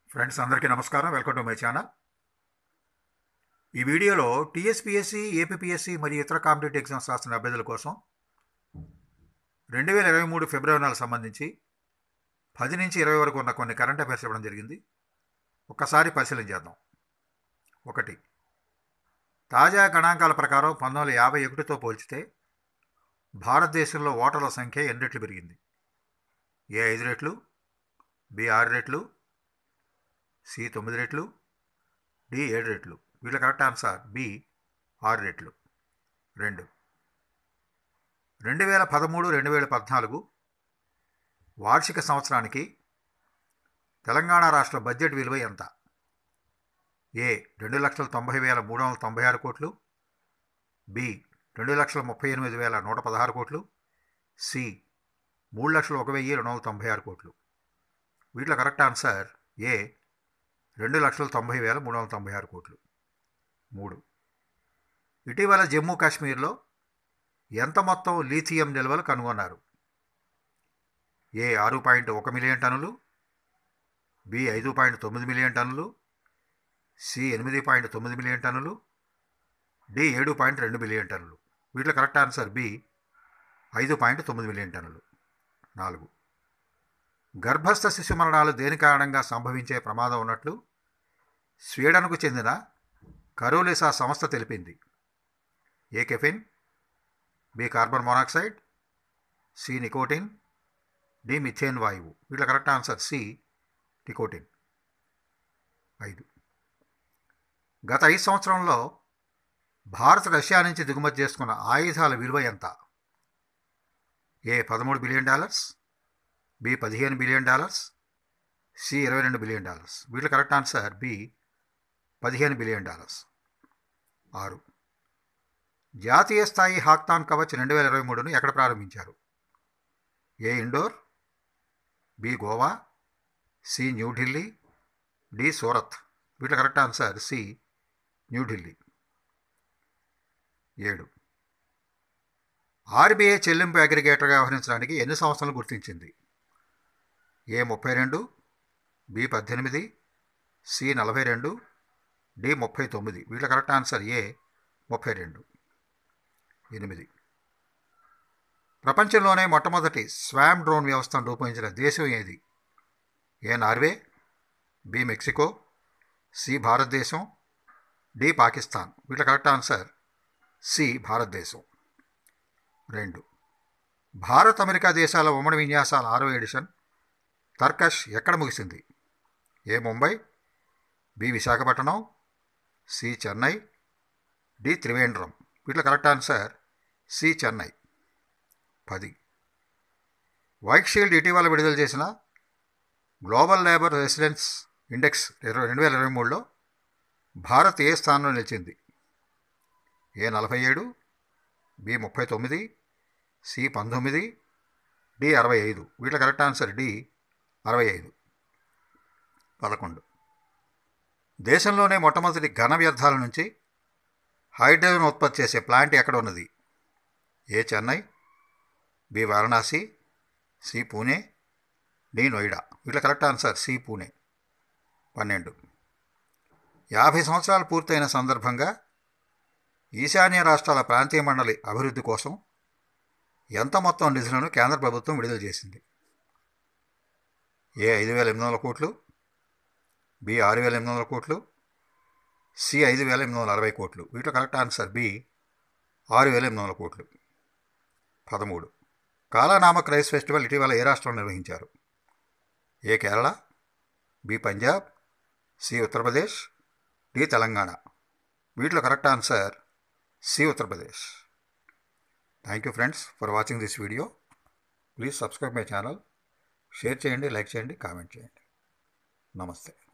friends అందరికీ నమస్కారం welcome to my channel ఈ వీడియోలో టీఎస్పీఎస్సీ ఏపీఎస్సీ మరియు ఇతర కాంపిటేటివ్ ఎగ్జామ్స్ రాస్తున్న అభ్యర్థుల కోసం రెండు వేల ఇరవై మూడు ఫిబ్రవరి నెలకు సంబంధించి పది నుంచి ఇరవై వరకు ఉన్న కొన్ని కరెంట్ అఫైర్స్ ఇవ్వడం జరిగింది ఒక్కసారి పరిశీలన చేద్దాం ఒకటి తాజా గణాంకాల ప్రకారం పంతొమ్మిది వందల యాభై ఒకటితో పోల్చితే భారతదేశంలో ఓటర్ల సంఖ్య ఎన్ని రెట్లు పెరిగింది ఏ ఐదు రెట్లు బి ఆరు రెట్లు సి తొమ్మిది రెట్లు డి ఏడు రెట్లు వీళ్ళ కరెక్ట్ ఆన్సర్ బి ఆరు రెట్లు రెండు రెండు వేల పదమూడు రెండు వేల పద్నాలుగు వార్షిక సంవత్సరానికి తెలంగాణ రాష్ట్ర బడ్జెట్ విలువ ఎంత ఏ రెండు లక్షల తొంభై వేల మూడు వందల తొంభై ఆరు కోట్లు బి రెండు లక్షల ముప్పై ఎనిమిది వేల నూట పదహారు కోట్లు సి మూడు లక్షల ఒక వెయ్యి రెండు వందల తొంభై ఆరు కోట్లు వీటిలో కరెక్ట్ ఆన్సర్ ఏ రెండు లక్షల తొంభై వేల మూడు వందల తొంభై ఆరు కోట్లు మూడు ఇటీవల జమ్మూ కాశ్మీర్లో ఎంత మొత్తం లీథియం నిల్వలు కనుగొన్నారు ఏ ఆరు పాయింట్ ఒక మిలియన్ టన్నులు బి ఐదు పాయింట్ తొమ్మిది మిలియన్ టన్నులు సి ఎనిమిది పాయింట్ తొమ్మిది మిలియన్ టన్నులు డి ఏడు పాయింట్ రెండు మిలియన్ టన్నులు వీటిలో కరెక్ట్ ఆన్సర్ బి ఐదు పాయింట్ తొమ్మిది మిలియన్ టన్నులు నాలుగు గర్భస్థ శిశు మరణాలు దేని కారణంగా సంభవించే ప్రమాదం ఉన్నట్లు స్వీడన్కు చెందిన కరోలిసా సంస్థ తెలిపింది A caffeine B carbon monoxide C nicotine D methane వాయువు వీళ్ళ కరెక్ట్ ఆన్సర్ సి నికోటిన్ ఐదు గత ఐదు సంవత్సరంలో భారత్ రష్యా నుంచి దిగుమతి చేసుకున్న ఆయుధాల విలువ ఎంత ఏ పదమూడు బిలియన్ డాలర్స్ బి పదిహేను బిలియన్ డాలర్స్ సి ఇరవై రెండు బిలియన్ డాలర్స్ వీటిలో కరెక్ట్ ఆన్సర్ బి పదిహేను బిలియన్ డాలర్స్ ఆరు జాతీయ స్థాయి హాక్తాన్ కవచ్ రెండు వేల ఇరవై మూడును ఎక్కడ ప్రారంభించారు A Indore B Goa C New Delhi D Surat వీటిలో కరెక్ట్ ఆన్సర్ సి న్యూఢిల్లీ ఏడు ఆర్బీఐ చెల్లింపు అగ్రిగేటర్గా వ్యవహరించడానికి ఎన్ని సంవత్సరాలు గుర్తించింది ఏ ముప్పై రెండు బి పద్దెనిమిది సి నలభై రెండు డి ముప్పై తొమ్మిది వీళ్ళ కరెక్ట్ ఆన్సర్ ఏ ముప్పై రెండు ఎనిమిది ప్రపంచంలోనే మొట్టమొదటి స్వామ్ డ్రోన్ వ్యవస్థను రూపొందించిన దేశం ఏది A Norway B Mexico C భారతదేశం డి పాకిస్తాన్ వీళ్ళ కరెక్ట్ ఆన్సర్ సి భారతదేశం రెండు భారత్ అమెరికా దేశాల ఉమ్మడి విన్యాసాల ఆరో ఎడిషన్ తర్కష్ ఎక్కడ ముగిసింది A Mumbai B Visakhapatnam C Chennai D Trivandrum వీటిలో కరెక్ట్ ఆన్సర్ సి చెన్నై పది వైట్ షీల్డ్ ఇటీవల విడుదల చేసిన గ్లోబల్ లేబర్ రెసిడెన్స్ ఇండెక్స్ ఇరవై రెండు వేల ఇరవై మూడులో భారత్ ఏ స్థానంలో నిలిచింది ఏ నలభై ఏడు బి ముప్పై తొమ్మిది సి పంతొమ్మిది డి అరవై ఐదు వీటిలో కరెక్ట్ ఆన్సర్ డి అరవై ఐదు పదకొండు దేశంలోనే మొట్టమొదటి ఘన వ్యర్థాల నుంచి హైడ్రోజన్ ఉత్పత్తి చేసే ప్లాంట్ ఎక్కడ ఉన్నది A Chennai B Varanasi C Pune D Noida వీటిలో కరెక్ట్ ఆన్సర్ సి పూణే పన్నెండు యాభై సంవత్సరాలు పూర్తయిన సందర్భంగా ఈశాన్య రాష్ట్రాల ప్రాంతీయ మండలి అభివృద్ధి కోసం ఎంత మొత్తం నిధులను కేంద్ర ప్రభుత్వం విడుదల చేసింది ఏ ఐదు వేల ఎనిమిది వందల కోట్లు బి ఆరు వేల ఎనిమిది వందల కోట్లు సి ఐదు వేల ఎనిమిది వందల అరవై కోట్లు వీటిలో కరెక్ట్ ఆన్సర్ బి ఆరు వేల ఎనిమిది వందల కోట్లు పదమూడు కాలానామక్ రైస్ ఫెస్టివల్ ఇటీవల ఏ రాష్ట్రంలో నిర్వహించారు A Kerala B Punjab C Uttar Pradesh D Telangana వీటిలో correct answer C Uttar Pradesh thank you friends for watching this video please subscribe my channel share చేయండి లైక్ చేయండి కామెంట్ చేయండి నమస్తే